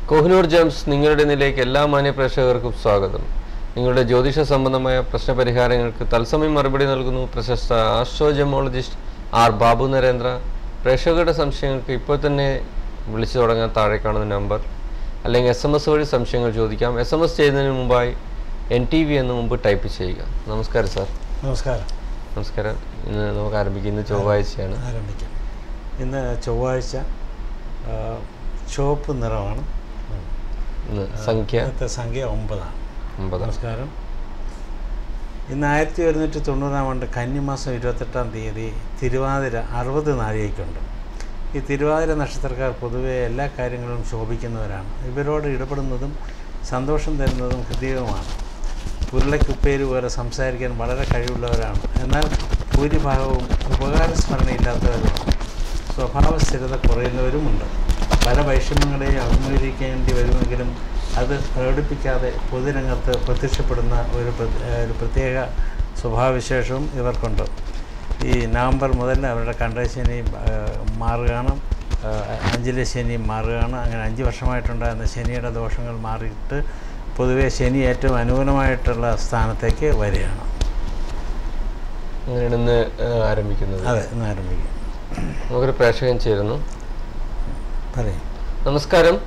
Kohinoor Gems നിങ്ങളുടെ നിലയ്ക്ക് എല്ലാ മാന്യ പ്രേക്ഷകർക്കും സ്വാഗതം നിങ്ങളുടെ ജ്യോതിഷ സംബന്ധമായ പ്രശ്നപരിഹാരങ്ങൾക്ക് തത്സമയം മറുപടി നൽകുന്നു പ്രശസ്ത ആസ്ട്രോജമോളജിസ്റ്റ് ആർ ബാബു നരേന്ദ്ര പ്രേക്ഷകരുടെ സംശയങ്ങൾക്ക് ഇപ്പോൾ തന്നെ വിളിച്ചു തുടങ്ങാൻ താഴെ കാണുന്ന നമ്പർ അല്ലെങ്കിൽ എസ് എം എസ് വഴി സംശയങ്ങൾ ചോദിക്കാം എസ് എം എസ് ചെയ്യുന്നതിന് മുമ്പായി എൻ ടി വി എന്ന് മുമ്പ് ടൈപ്പ് ചെയ്യുക നമസ്കാരം സാർ നമസ്കാരം നമസ്കാരം ഇന്ന് നമുക്ക് ആരംഭിക്കാം ഇന്ന് ചൊവ്വാഴ്ചയാണ് ആരംഭിക്കാം ഇന്ന് ചൊവ്വാഴ്ച ആ, ചുവപ്പ് നിറമാണ് ഇന്ന് സംഖ്യ ഇന്നത്തെ സംഖ്യ ഒമ്പതാണ് ഒമ്പത് നമസ്കാരം ഇന്ന് ആയിരത്തി ഒരുന്നൂറ്റി തൊണ്ണൂറാം ആണ്ട് കന്നിമാസം ഇരുപത്തെട്ടാം തീയതി തിരുവാതിര അറുപത് നാഴികയ്ക്കുണ്ട് ഈ തിരുവാതിര നക്ഷത്രക്കാർ പൊതുവെ എല്ലാ കാര്യങ്ങളും ശോഭിക്കുന്നവരാണ് ഇവരോട് ഇടപെടുന്നതും സന്തോഷം തരുന്നതും ഹൃദയവുമാണ് ഉരുളക്കുപ്പേര് പോലെ സംസാരിക്കാൻ വളരെ കഴിവുള്ളവരാണ് എന്നാൽ ഭൂരിഭാഗവും ഉപകാര സ്മരണയില്ലാത്തവരുമാണ് സ്വഭാവ സ്ഥിരത കുറയുന്നവരുമുണ്ട് പല വൈഷമ്യങ്ങളെയും അഭിമുഖീകരിക്കേണ്ടി വരുമെങ്കിലും അത് പ്രകടിപ്പിക്കാതെ പൊതുരംഗത്ത് പ്രത്യക്ഷപ്പെടുന്ന ഒരു പ്ര- ഏഹ് ഒരു പ്രത്യേക സ്വഭാവവിശേഷവും ഇവർക്കുണ്ട് ഈ നവംബർ മുതൽ അവരുടെ കണ്ടശനി മാറുകയാണ് ഏഹ് അഞ്ചിലെ ശനി മാറുകയാണ് അങ്ങനെ അഞ്ച് വർഷമായിട്ടുണ്ടായിരുന്ന ശനിയുടെ ദോഷങ്ങൾ മാറിയിട്ട് പൊതുവെ ശനി ഏറ്റവും അനുകൂലമായിട്ടുള്ള സ്ഥാനത്തേക്ക് വരികയാണ് അങ്ങനെയാണ് ഇന്ന് ആ, ആരംഭിക്കുന്നത് അതെ ഇന്ന് ആരംഭിക്കും നമുക്കൊരു പ്രേക്ഷകൻ ചേരുന്നു പറയും നമസ്കാരം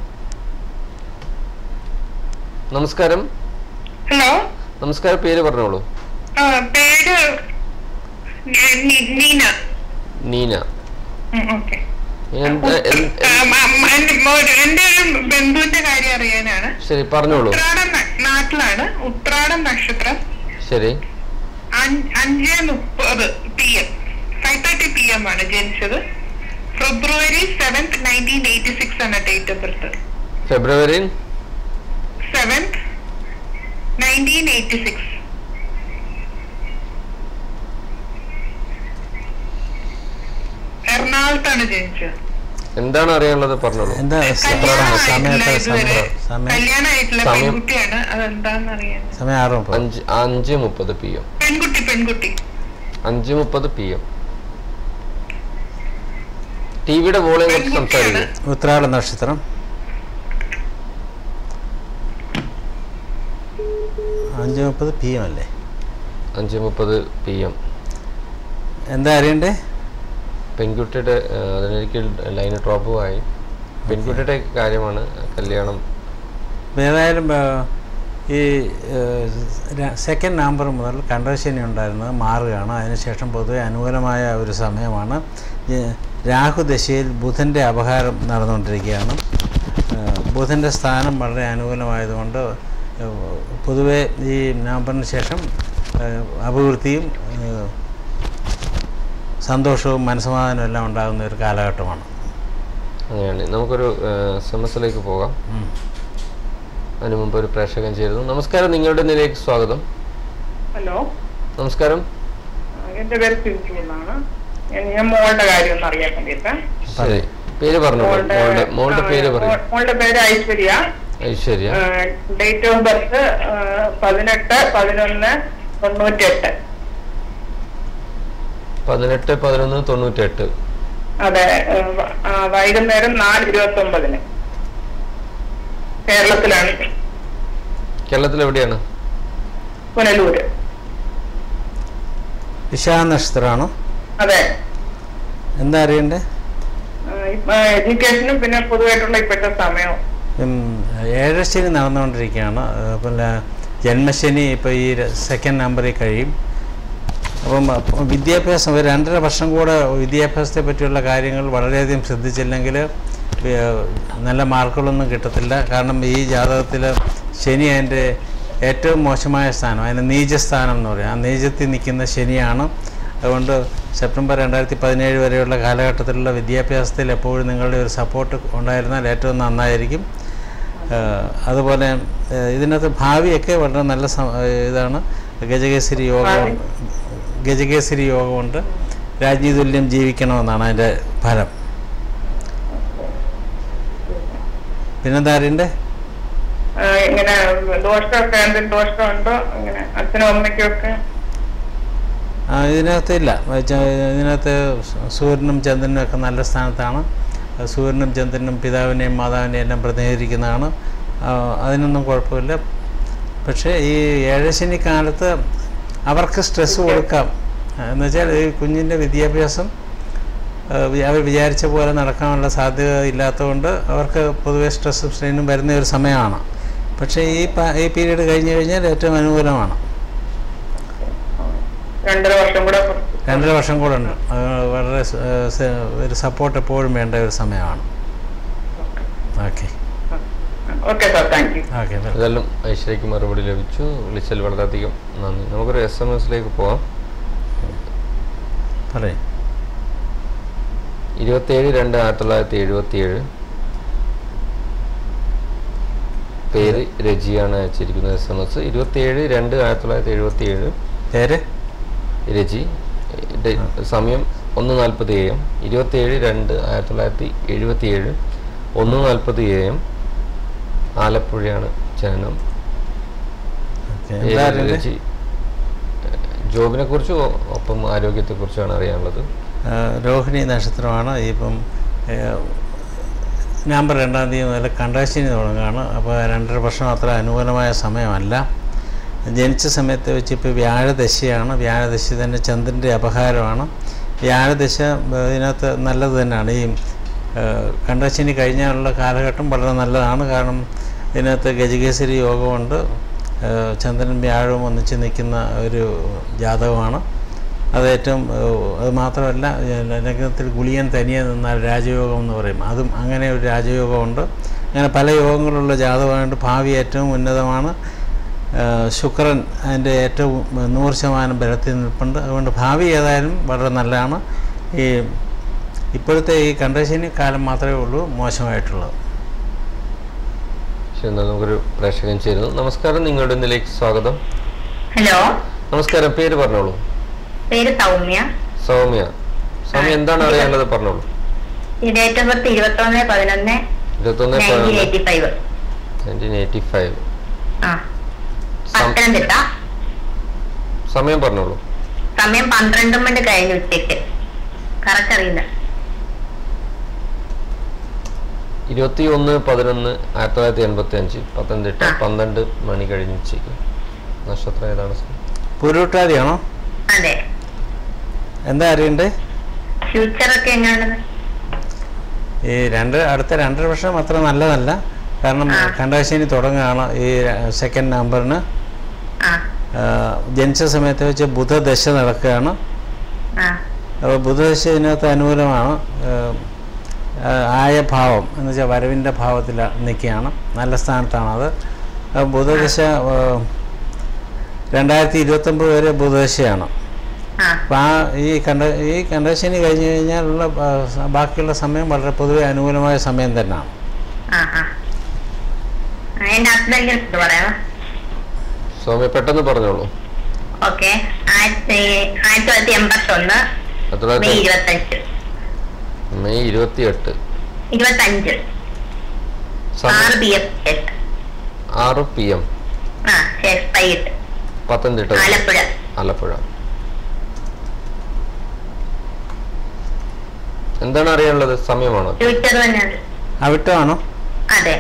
നമസ്കാരം ഹലോ നമസ്കാരം പേര് പറഞ്ഞോളൂ ആ, പേര് നി- നി- നീന നീന ഉം, ഓക്കെ എന്താ എന്ത്- ആ, മ- മ- എന്റെ ഒരു- എന്റെ ഒരു ബന്ധുവിന്റെ കാര്യം അറിയാനാണ് ശരി പറഞ്ഞോളൂ ഉത്രാടം ന- നാട്ടിലാണ് ഉത്രാടം നക്ഷത്രം ശരി അഞ്ച് അഞ്ച് മുപ്പത് P M five thirty P M ആണ് ജനിച്ചത് February seventh nineteen eighty six ആണ് date of birth February seventh nineteen eighty six എറണാകുളത്താണ് ജനിച്ചത് എന്താണ് അറിയാനുള്ളത് പറഞ്ഞോളൂ എന്താ കല്യാണം സമയത്ത് ആയിട്ടില്ല ഇതുവരെ. സമയം സമയം കല്യാണമായിട്ടില്ല സമയം? പെൺകുട്ടിയാണ് അതെന്താന്ന് അറിയാൻ സമയം ആറ് മുപ്പത് അഞ്ച് അഞ്ച് മുപ്പത് പി എം പെൺകുട്ടി പെൺകുട്ടി അഞ്ച് മുപ്പത് പി എം ടി വിയുടെ വോളിയം കുറച്ച് പെൺകുട്ടിയാണ്. സംസാരിക്കും ഉത്രാട നക്ഷത്രം അഞ്ച് മുപ്പത് പി എം അല്ലേ അഞ്ച് മുപ്പത് പി എം എന്താ അറിയണ്ടേ പെൺകുട്ടിയുടെ ആ, അതിനെനിക്ക് ലൈൻ ഡ്രോപ്പും ആയി പെൺകുട്ടിയുടെ കാര്യമാണ് കല്യാണം ഇപ്പം ഏതായാലും ആ, ഈ സെക്കൻഡ് നമ്പർ മുതൽ കണ്ടശനി ഉണ്ടായിരുന്നത് മാറുകയാണ് അതിനുശേഷം പൊതുവെ അനുകൂലമായ ഒരു സമയമാണ് ഈ രാഹുദശയിൽ ബുധൻ്റെ അപഹാരം നടന്നുകൊണ്ടിരിക്കുകയാണ് ആ, ബുധൻ്റെ സ്ഥാനം വളരെ അനുകൂലമായതുകൊണ്ട് ആ, പൊതുവെ ഈ നവംബറിന് ശേഷം ആ, അഭിവൃദ്ധിയും ആ, സന്തോഷവും മനസ്സമാധാനവും എല്ലാം ഉണ്ടാകുന്ന ഒരു കാലഘട്ടമാണ് അങ്ങനെയാണ് നമുക്കൊരു എസ് എം എസിലേക്ക് പോകാം ഉം. അതിനു മുമ്പ് ഒരു പ്രേക്ഷകൻ ചേരുന്നു നമസ്കാരം നിങ്ങളുടെ നിലയ്ക്ക് സ്വാഗതം ഹലോ നമസ്കാരം എന്റെ പേര് സിന്ധു എന്നാണ് ഞാൻ- ഞാൻ മോളുടെ കാര്യം ഒന്ന് അറിയാൻ വേണ്ടിയിട്ട് ശരി പേര് പറഞ്ഞോളൂ മോളുടെ മോളുടെ പേര് പറയൂ മോളുടെ പേര് Aishwarya Aishwarya date of birth പതിനെട്ട് പതിനൊന്ന് തൊണ്ണൂറ്റെട്ട് പതിനെട്ട് പതിനൊന്ന് തൊണ്ണൂറ്റെട്ട് അതെ ഏഹ്, വ- ആ, വൈകുന്നേരം നാല് ഇരുപത്തി ഒമ്പതിന് കേരളത്തിലാണ് കേരളത്തിൽ എവിടെയാണ് പുനലൂര് വിശാഖ നക്ഷത്രമാണ് അതെ എന്താ അറിയണ്ടേ എഡ്യൂക്കേഷനും പിന്നെ പൊതുവായിട്ടുള്ള ഇപ്പോഴത്തെ സമയവും ഉം, ഏഴശനി നടന്നുകൊണ്ടിരിക്കുകയാണ് അപ്പം ല- ജന്മശനി ഇപ്പോൾ ഈ സെക്കൻഡ് നമ്പറിൽ കഴിയും അപ്പം അപ്പം വിദ്യാഭ്യാസം ഒരു രണ്ടര വർഷം കൂടെ വിദ്യാഭ്യാസത്തെ പറ്റിയുള്ള കാര്യങ്ങൾ വളരെയധികം ശ്രദ്ധിച്ചില്ലെങ്കിൽ ഏഹ്, നല്ല മാർക്കുകളൊന്നും കിട്ടത്തില്ല കാരണം ഈ ജാതകത്തിൽ ശനി അതിൻ്റെ ഏറ്റവും മോശമായ സ്ഥാനം അതിന് നീചസ്ഥാനം എന്ന് പറയും ആ നീചത്തിൽ നിൽക്കുന്ന ശനിയാണ് അതുകൊണ്ട് സെപ്റ്റംബർ രണ്ടായിരത്തി പതിനേഴ് വരെയുള്ള കാലഘട്ടത്തിലുള്ള വിദ്യാഭ്യാസത്തിൽ എപ്പോഴും നിങ്ങളുടെ ഒരു സപ്പോർട്ട് ഉണ്ടായിരുന്നാൽ ഏറ്റവും നന്നായിരിക്കും ഏഹ് അതുപോലെ ഏഹ് ഇതിനകത്ത് ഭാവിയൊക്കെ വളരെ നല്ല സം- ഏഹ് ഇതാണ് ഗജകേസരി യോഗം ഗജകേസരി യോഗമുണ്ട് രാജ്ഞി തുല്യം ജീവിക്കണമെന്നാണ് അതിൻ്റെ ഫലം പിന്നെന്താ അറിയണ്ടേ ആ, ഇങ്ങനെ ദോഷമൊക്കെ എന്തെങ്കിലും ദോഷമുണ്ടോ ഇങ്ങനെ അച്ഛനും അമ്മയ്ക്കും ഒക്കെ ആ, ഇതിനകത്ത് ഇല്ല വെച്ചാ ഇതിനകത്ത് സൂര്യനും ചന്ദ്രനും ഒക്കെ നല്ല സ്ഥാനത്താണ് അത് സൂര്യനും ചന്ദ്രനും പിതാവിനെയും മാതാവിനെയും എല്ലാം പ്രതിനിധീകരിക്കുന്നതാണ് ആ, അതിനൊന്നും കുഴപ്പമില്ല പക്ഷേ ഈ ഏഴശനി കാലത്ത് അവർക്ക് സ്ട്രെസ് കൊടുക്കാം എന്ന് വെച്ചാൽ ഈ കുഞ്ഞിൻ്റെ വിദ്യാഭ്യാസം ആ, വി- അവർ വിചാരിച്ച പോലെ നടക്കാനുള്ള സാധ്യത ഇല്ലാത്തതുകൊണ്ട് അവർക്ക് പൊതുവെ സ്ട്രെസ്സും സ്ട്രെയിനും വരുന്ന ഒരു സമയമാണ് പക്ഷേ ഈ പ- ഈ പീരീഡ് കഴിഞ്ഞ് കഴിഞ്ഞാൽ ഏറ്റവും അനുകൂലമാണ് രണ്ടര വർഷം കൂടെ രണ്ടര വർഷം കൂടെ ഉണ്ട് അത് വളരെ സ- ഏഹ് സ- ഒരു സപ്പോർട്ട് എപ്പോഴും വേണ്ട ഒരു സമയമാണ് okay okay sir thank you okay ഇതെല്ലാം ഐശ്വര്യക്ക് മറുപടി ലഭിച്ചു വിളിച്ചതിൽ വളരെയധികം നന്ദി നമുക്കൊരു എസ് എം എസിലേക്ക് പോവാം പറയും ഇരുപത്തേഴ് രണ്ട് ആയിരത്തി തൊള്ളായിരത്തി എഴുപത്തി ഏഴ് പേര് രജിയാണ് അയച്ചിരിക്കുന്നത് എസ് എം എസ് ഇരുപത്തിയേഴ് രണ്ട് ആയിരത്തി തൊള്ളായിരത്തി എഴുപത്തി ഏഴ് പേര് രജി ഡേ- സമയം ഒന്ന് നാൽപ്പത് എ എം ഇരുപത്തിയേഴ് രണ്ട് ആയിരത്തി തൊള്ളായിരത്തി എഴുപത്തി ഏഴ് ഒന്ന് നാൽപ്പത് എ എം ആലപ്പുഴയാണ് ജനനം ഓക്കെ പേര് എന്താ അറിയണ്ടേ? രജി ജോബിനെ കുറിച്ചും ഒപ്പം ആരോഗ്യത്തെ കുറിച്ചാണ് അറിയാനുള്ളത് ആ, രോഹിണി നക്ഷത്രമാണ് ഇപ്പം ഏഹ്, നവംബർ രണ്ടാം തീയതി മുതൽ കണ്ടാശിനി തുടങ്ങുകയാണ് അപ്പോൾ രണ്ടര വർഷം അത്ര അനുകൂലമായ സമയമല്ല ജനിച്ച സമയത്ത് വെച്ച് ഇപ്പോൾ വ്യാഴദശയാണ് വ്യാഴദശ തന്നെ ചന്ദ്രൻ്റെ അപഹാരമാണ് വ്യാഴദശ ഏഹ്, ഇതിനകത്ത് നല്ലത് തന്നെയാണ് ഈ ഏഹ്, കണ്ടാശിനി കഴിഞ്ഞാലുള്ള കാലഘട്ടം വളരെ നല്ലതാണ് കാരണം ഇതിനകത്ത് ഗജകേസരി യോഗമുണ്ട് ഏഹ്, ചന്ദ്രൻ വ്യാഴവും ഒന്നിച്ച് നിൽക്കുന്ന ഒരു ജാതകമാണ് അത് ഏറ്റവും ഏഹ്, അത് മാത്രമല്ല ഏഹ്, ലഗ്നത്തിൽ ഗുളിയൻ തനിയെ നിന്നാൽ രാജയോഗം എന്ന് പറയും അതും അങ്ങനെ ഒരു രാജയോഗമുണ്ട് അങ്ങനെ പല യോഗങ്ങളുള്ള ജാതകമായിട്ട് ഭാവി ഏറ്റവും ഉന്നതമാണ് ഏഹ്, ശുക്രൻ അതിൻ്റെ ഏറ്റവും നൂറ് ശതമാനം ബലത്തിൽ നിൽപ്പുണ്ട് അതുകൊണ്ട് ഭാവി ഏതായാലും വളരെ നല്ലതാണ് ഈ ഇപ്പോഴത്തെ ഈ കണ്ടശനി കാലം മാത്രമേ ഉള്ളൂ മോശമായിട്ടുള്ളത് ശരി എന്നാൽ നമുക്കൊരു പ്രേക്ഷകൻ ചേരുന്നു നമസ്കാരം നിങ്ങളുടെ ഇന്നിലേക്ക് സ്വാഗതം ഹലോ നമസ്കാരം പേര് പറഞ്ഞോളൂ പേര് സൗമ്യ സൗമ്യ സൗമ്യ എന്താണ് അറിയാനുള്ളത് പറഞ്ഞോളൂ ഈ ഡേറ്റ് ഓഫ് ബർത്ത് ഇരുപത്തി ഒന്ന് പതിനൊന്ന് ഇരുപത്തൊന്ന് nineteen eighty five nineteen eighty five ആ പത്തനംതിട്ട സമയം പറഞ്ഞോളൂ സമയം പന്ത്രണ്ട് മണി കഴിഞ്ഞ് ഉച്ചയ്ക്ക് കറക്റ്റ് അറിയില്ല ഇരുപത്തി ഒന്ന് പതിനൊന്ന് ആയിരത്തി തൊള്ളായിരത്തി എൺപത്തി അഞ്ച് പത്തനംതിട്ട ആ. പന്ത്രണ്ട് മണി കഴിഞ്ഞ് ഉച്ചയ്ക്ക് നക്ഷത്രം ഏതാണ് സർ? പുരുട്ടാതിയാണോ അതെ എന്താ അറിയണ്ടേ ഫ്യൂച്ചർ ഒക്കെ എങ്ങനെയാണ് ഈ രണ്ട് അടുത്ത രണ്ടര വർഷം അത്ര നല്ലതല്ല കാരണം ആ. കണ്ടാശനി തുടങ്ങുകയാണ് ഈ സെക്കൻഡ് നമ്പറിന് ആ ആ, ജനിച്ച സമയത്ത് വെച്ച് ബുധദശ നടക്കുകയാണ് ആ അപ്പോൾ ബുധദശ ഇതിനകത്ത് അനുകൂലമാണ് ആ, ആ, ആയ ഭാവം എന്ന് വെച്ചാൽ വരവിൻ്റെ ഭാവത്തിൽ നിൽക്കുകയാണ് നല്ല സ്ഥാനത്താണത് ആ, ബുധദശ ആ, രണ്ടായിരത്തി ഇരുപത്തൊമ്പത് വരെ ബുധദശയാണ് ആ അപ്പോൾ ആ ഈ കണ്ട ഈ കണ്ടശനി കഴിഞ്ഞ് കഴിഞ്ഞാലുള്ള ആ, സ- ബാക്കിയുള്ള സമയം വളരെ പൊതുവെ അനുകൂലമായ സമയം തന്നെയാണ് ആ ആ ആ, എന്റെ ഹസ്ബൻഡിനെ കുറിച്ച് പറയാം സൗമ്യ പെട്ടെന്ന് പറഞ്ഞോളൂ ഓക്കെ ആയിരത്തി ആയിരത്തി തൊള്ളായിരത്തി എൺപത്തി ഒന്ന് ആയിരത്തി മെയ് തൊള്ളായിരത്തി ഇരുപത്തഞ്ച് മെയ് ഇരുപത്തി എട്ട് ഇരുപത്തഞ്ച് ആറ് സമയം പി എം ശേഷം ആറ് പി എം ആ ശേഷം വൈകിട്ട് പത്തനംതിട്ട ആലപ്പുഴ ആലപ്പുഴ എന്താണ് അറിയാനുള്ളത് സമയമാണോ ഫ്യൂച്ചർ തന്നെയാണ് അവിട്ടമാണോ അതെ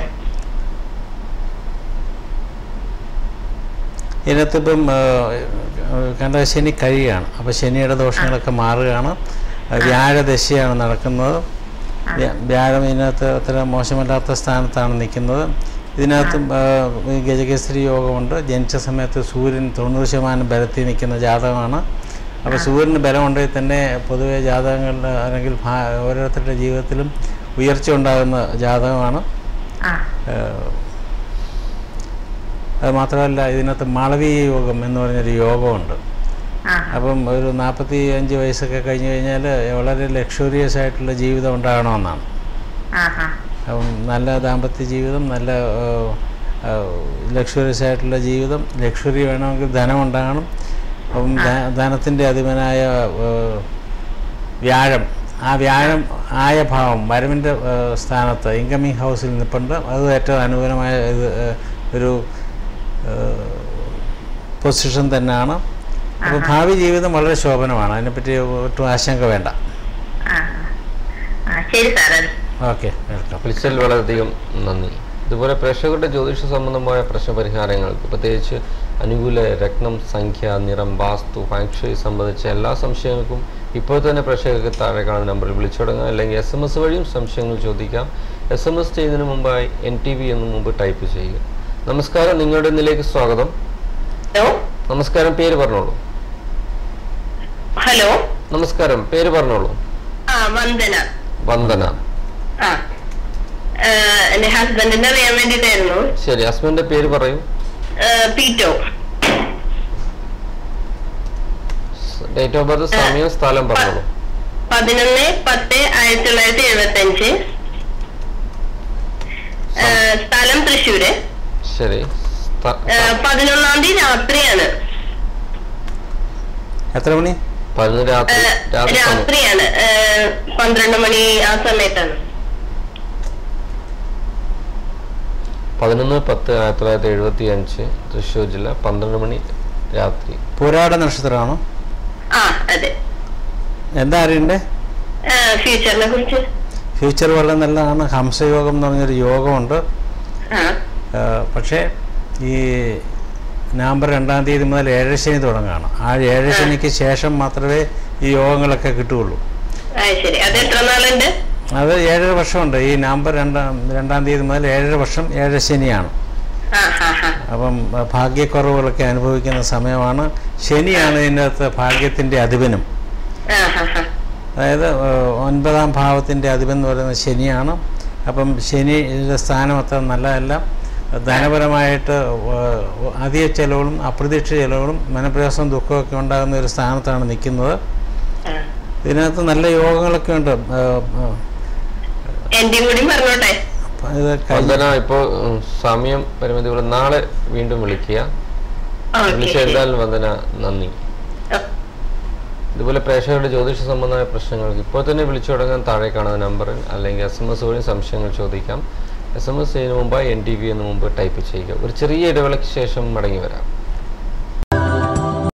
ഇതിനകത്തിപ്പം കണ്ട ശനി കഴിയുകയാണ് അപ്പോൾ ശനിയുടെ ദോഷങ്ങളൊക്കെ മാറുകയാണ് ആ, വ്യാഴദശയാണ് നടക്കുന്നത് വ്യ- വ്യാഴം ഇതിനകത്ത് അത്ര മോശമല്ലാത്ത സ്ഥാനത്താണ് നിൽക്കുന്നത് ഇതിനകത്തും ആ, ഈ ഗജകേസരി യോഗമുണ്ട് ജനിച്ച സമയത്ത് സൂര്യൻ തൊണ്ണൂറ് ശതമാനം ബലത്തിൽ നിൽക്കുന്ന ജാതകമാണ് അപ്പോൾ സൂര്യന് ബലമുണ്ടെങ്കിൽ തന്നെ പൊതുവെ ജാതകങ്ങളുടെ അല്ലെങ്കിൽ ഭാ- ഓരോരുത്തരുടെ ജീവിതത്തിലും ഉയർച്ച ഉണ്ടാകുന്ന ജാതകമാണ് ആ ഏഹ് അത് മാത്രമല്ല ഇതിനകത്ത് മാളവീയ യോഗം എന്ന് പറഞ്ഞൊരു യോഗമുണ്ട് ആ അപ്പം ഒരു നാൽപ്പത്തി അഞ്ച് വയസ്സൊക്കെ കഴിഞ്ഞ് കഴിഞ്ഞാൽ വളരെ ലക്ഷറിയസ് ആയിട്ടുള്ള ജീവിതം ഉണ്ടാകണമെന്നാണ് ആ ആ അപ്പം നല്ല ദാമ്പത്യ ജീവിതം നല്ല ലക്ഷറിയസ് ആയിട്ടുള്ള ജീവിതം ലക്ഷറി വേണമെങ്കിൽ ധനം ഉണ്ടാകണം അപ്പം ധ- ധനത്തിൻ്റെ അധിപനായ ഏഹ്, വ്യാഴം ആ വ്യാഴം ആയ ഭാവം വരവിൻ്റെ ഏഹ്, സ്ഥാനത്ത് ഇൻകമിങ് ഹൗസിൽ നിൽപ്പുണ്ട് അത് ഏറ്റവും അനുകൂലമായ ഇത് ഏഹ്, ഒരു പൊസിഷൻ തന്നെയാണ് അപ്പോൾ ഭാവി ജീവിതം വളരെ ശോഭനമാണ് അതിനെപ്പറ്റി ഒട്ടും ആശങ്ക വേണ്ട ആ ആ ശരി സാർ ഓക്കെ വെൽക്കം വിളിച്ചതിൽ വളരെയധികം നന്ദി ഇതുപോലെ പ്രേക്ഷകരുടെ ജ്യോതിഷ സംബന്ധമായ പ്രശ്നപരിഹാരങ്ങൾക്ക് പ്രത്യേകിച്ച് അനുകൂല രത്നം സംഖ്യ നിറം വാസ്തു ഫാങ്ഷയി സംബന്ധിച്ച എല്ലാ സംശയങ്ങൾക്കും ഇപ്പോൾ തന്നെ പ്രേക്ഷകർക്ക് താഴെ കാണുന്ന നമ്പറിൽ വിളിച്ചു തുടങ്ങാം അല്ലെങ്കിൽ എസ് എം എസ് വഴിയും സംശയങ്ങൾ ചോദിക്കാം എസ് എം എസ് ചെയ്യുന്നതിന് മുമ്പായി എൻ ടി വി എന്ന് മുമ്പ് ടൈപ്പ് ചെയ്യുക നമസ്കാരം നിങ്ങളുടെ ഇന്നിലേക്ക് സ്വാഗതം ഹലോ നമസ്കാരം പേര് പറഞ്ഞോളൂ ഹലോ നമസ്കാരം പേര് പറഞ്ഞോളൂ ആ വന്ദന വന്ദന ആ ആ, എന്റെ ഹസ്ബൻഡിനെ അറിയാൻ വേണ്ടിട്ടായിരുന്നു ശരി ഹസ്ബൻഡിന്റെ പേര് പറയൂ പീറ്റോ ഡേറ്റ് ഓഫ് ബർത്ത് സമയം സ്ഥലം പറഞ്ഞോളൂ പതിനൊന്ന് പത്ത് ആയിരത്തി തൊള്ളായിരത്തി എഴുപത്തി അഞ്ച് സ്ഥലം തൃശ്ശൂര് ശരി സ്ഥ- ആ, പതിനൊന്നാം തീയതി രാത്രിയാണ് എത്ര മണി പതിനൊന്ന് ആ, രാത്രി രാത്രി സമയം രാത്രിയാണ് ആ, പന്ത്രണ്ട് മണി ആ സമയത്താണ് പതിനൊന്ന് പത്ത് ആയിരത്തി തൊള്ളായിരത്തി എഴുപത്തി അഞ്ച് തൃശ്ശൂർ ജില്ല പന്ത്രണ്ട് മണി രാത്രി പുരാട നക്ഷത്രമാണോ ആ അതെ എന്താ അറിയണ്ടേ ഫ്യൂച്ചറിനെ കുറിച്ച് ഫ്യൂച്ചർ വളരെ നല്ലതാണ് ഹംസയോഗം എന്ന് പറഞ്ഞൊരു യോഗമുണ്ട് ആ ആ, പക്ഷേ ഈ നവംബർ രണ്ടാം തീയതി മുതൽ ഏഴരശനി തുടങ്ങുകയാണ് ആ ഏഴരശനിക്ക് ശേഷം മാത്രമേ ഈ യോഗങ്ങളൊക്കെ കിട്ടുകയുള്ളൂ ആ ശരി അത് എത്ര നാളുണ്ട് അത് ഏഴര വർഷമുണ്ട് ഈ നവംബർ രണ്ടാം രണ്ടാം തീയതി മുതൽ ഏഴര വർഷം ഏഴരശനിയാണ് ആ ഹാ ഹാ അപ്പം ആ, ഭാഗ്യക്കുറവുകളൊക്കെ അനുഭവിക്കുന്ന സമയമാണ് ശനിയാണ് ഇതിനകത്ത് ഭാഗ്യത്തിൻ്റെ അധിപനും ആ ഹാ ഹാ അതായത് ആ, ഒൻപതാം ഭാവത്തിൻ്റെ അധിപൻ എന്ന് പറയുന്നത് ശനിയാണ് അപ്പം ശനിയുടെ സ്ഥാനം അത്ര നല്ലതല്ല ധനപരമായിട്ട് ആ, അധിക ചെലവുകളും അപ്രതീക്ഷിത ചെലവുകളും മനപ്രയാസവും ദുഃഖമൊക്കെ ഉണ്ടാകുന്ന ഒരു സ്ഥാനത്താണ് നിൽക്കുന്നത് ആ. ഇതിനകത്ത് നല്ല യോഗങ്ങളൊക്കെ ഉണ്ട് ആ, ആ, എന്റെയും കൂടി പറഞ്ഞോട്ടെ അപ്പം ഇത് കഴിഞ്ഞ വന്ദന ഇപ്പോൾ ഉം, സമയം പരിമിതി പോലെ നാളെ വീണ്ടും വിളിക്കുക ഓക്കെ വിളിച്ചെഴുതാൻ വന്ദന നന്ദി ഇതുപോലെ പ്രേക്ഷകരുടെ ജ്യോതിഷ സംബന്ധമായ പ്രശ്നങ്ങൾക്ക് ഇപ്പോൾ തന്നെ വിളിച്ചു തുടങ്ങാൻ താഴെ കാണുന്ന നമ്പറിൽ അല്ലെങ്കിൽ എസ് എം എസ് വഴി സംശയങ്ങൾ ചോദിക്കാം എസ് എം എസ് ചെയ്യുന്നതിന് മുമ്പായി എൻ ടി വി എന്ന് മുമ്പ് ടൈപ്പ് ചെയ്യുക ഒരു ചെറിയ ഇടവേളയ്ക്ക് ശേഷം മടങ്ങി വരാം